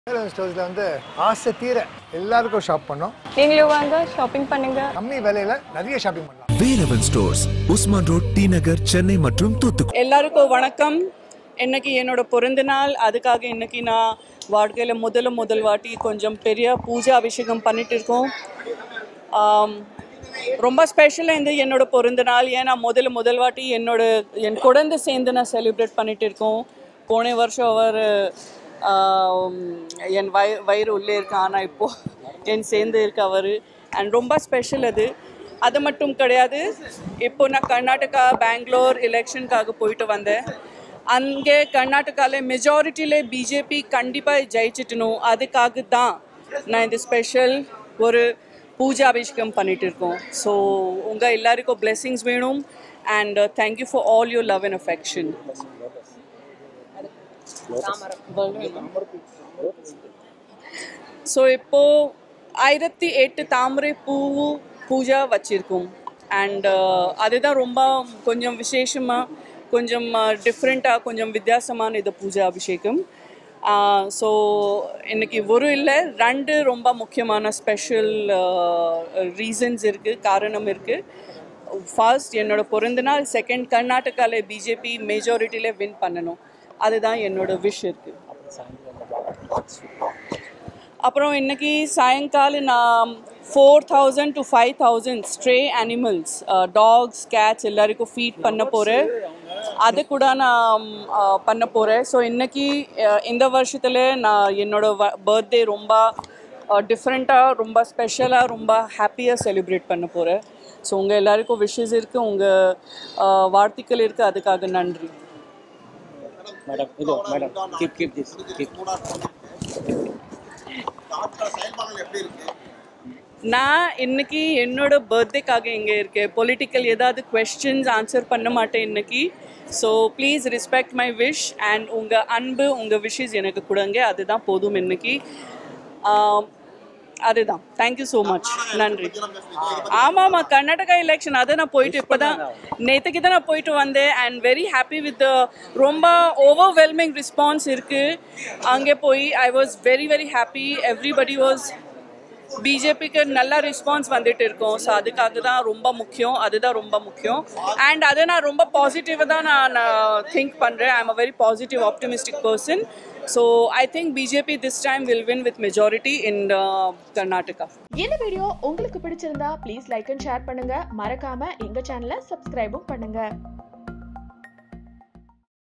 ஸ்டோர்ஸில் வந்து ஆசை தீர எல்லாருக்கும் ஷாப் பண்ணோம் நீங்களும் வாங்க ஷாப்பிங் பண்ணுங்க கம்மி விலையில நிறைய ஷாப்பிங் பண்ணலாம் Velavan stores Usman road T Nagar Chennai மற்றும் தூத்துக்குடி எல்லாருக்கும் வணக்கம் இன்னைக்கு என்னோட பிறந்த நாள் அதுக்காக இன்னைக்கு நான் வாழ்க்கையில் முதல்ல முதல் வாட்டி கொஞ்சம் பெரிய பூஜா அபிஷேகம் பண்ணிட்டு இருக்கோம் ஆம், ரொம்ப ஸ்பெஷலாக இந்த என்னோட பிறந்த நாள் ஏன்னா முதல்ல முதல் வாட்டி என்னோட என் குழந்தை சேர்ந்து நான் செலிப்ரேட் பண்ணிட்டு இருக்கோம் போன வருஷம் அவர் ஆம், என் வய வயிறு உள்ளே இருக்கு ஆனால் இப்போது என் சேர்ந்து இருக்கு அவர் அண்ட் ரொம்ப ஸ்பெஷல் அது அது மட்டும் கிடையாது இப்போ நான் கர்நாடகா பெங்களூர் எலெக்ஷனுக்காக போயிட்டு வந்தேன் அங்கே கர்நாடகாவில் மெஜாரிட்டியில் பிஜேபி கண்டிப்பாக ஜெயிச்சிட்டணும் அதுக்காக தான் நான் இந்த ஸ்பெஷல் ஒரு பூஜா அபிஷேகம் பண்ணிட்டு இருக்கோம் ஸோ உங்கள் எல்லாருக்கும் blessings வேணும் and thank you for all your love and affection so இப்போ ஆயிரத்தி எட்டு தாமரை பூ பூஜா வச்சிருக்கோம் அண்ட் அதுதான் ரொம்ப கொஞ்சம் விசேஷமாக கொஞ்சம் டிஃப்ரெண்ட்டாக கொஞ்சம் வித்தியாசமான இது பூஜா அபிஷேகம் ஸோ இன்னைக்கு ஒரு இல்லை ரெண்டு ரொம்ப முக்கியமான ஸ்பெஷல் ரீசன்ஸ் இருக்குது காரணம் இருக்குது ஃபர்ஸ்ட் என்னோட பிறந்த நாள் செகண்ட் கர்நாடகாவில் பிஜேபி மெஜாரிட்டியில் வின் பண்ணணும் அதுதான் என்னோட விஷ் இருக்குது அப்புறம் இன்னைக்கு சாயங்காலம் நான் four thousand to five thousand stray animals dogs cats எல்லாருக்கும் ஃபீட் பண்ண போகிறேன் அது கூட நான் அஹ், பண்ண போகிறேன் ஸோ இன்னைக்கு அஹ், இந்த வருஷத்தில் நான் என்னோட பர்த்டே ரொம்ப டிஃப்ரெண்ட்டாக ரொம்ப ஸ்பெஷலாக ரொம்ப ஹாப்பியாக செலிப்ரேட் பண்ண போகிறேன் ஸோ உங்கள் எல்லாருக்கும் விஷஸ் இருக்குது உங்கள் வாழ்த்துக்கள் இருக்குது அதுக்காக நன்றி மேடம் இதோ madam keep keep this keep நான் இன்னைக்கு என்னோட பர்த்டேக்காக இங்கே இருக்கேன் பொலிட்டிக்கல் ஏதாவது கொஸ்டின்ஸ் ஆன்சர் பண்ண மாட்டேன் இன்னைக்கு so please respect my wish and உங்கள் அன்பு உங்கள் விஷஸ் எனக்கு கொடுங்க அதுதான் போதும் இன்னைக்கு ஆம், அதுதான் தேங்க்யூ ஸோ மச் நன்றி ஆமாம் ஆமாம் கர்நாடகா எலெக்ஷன் அதை நான் போயிட்டு இப்போ தான் நேற்றுக்கு தான் நான் போயிட்டு வந்தேன் அண்ட் வெரி ஹாப்பி வித் ரொம்ப ஓவர்வெல்மிங் ரெஸ்பான்ஸ் இருக்குது அங்கே போய் I was very very happy everybody was பிஜேபிக்கு நல்ல ரெஸ்பான்ஸ் வந்துட்டு இருக்கோம் ஸோ அதுக்காக தான் ரொம்ப முக்கியம் அதுதான் ரொம்ப முக்கியம் அண்ட் அதை நான் ரொம்ப பாசிட்டிவாக தான் நான் திங்க் பண்ணுறேன் I am a very positive optimistic person so I think BJP this time will win with majority in Karnataka இந்த வீடியோ உங்களுக்கு பிடிச்சிருந்தா ப்ளீஸ் லைக் அண்ட் ஷேர் பண்ணுங்க மறக்காம எங்க சேனலை சப்ஸ்கிரைபும் பண்ணுங்க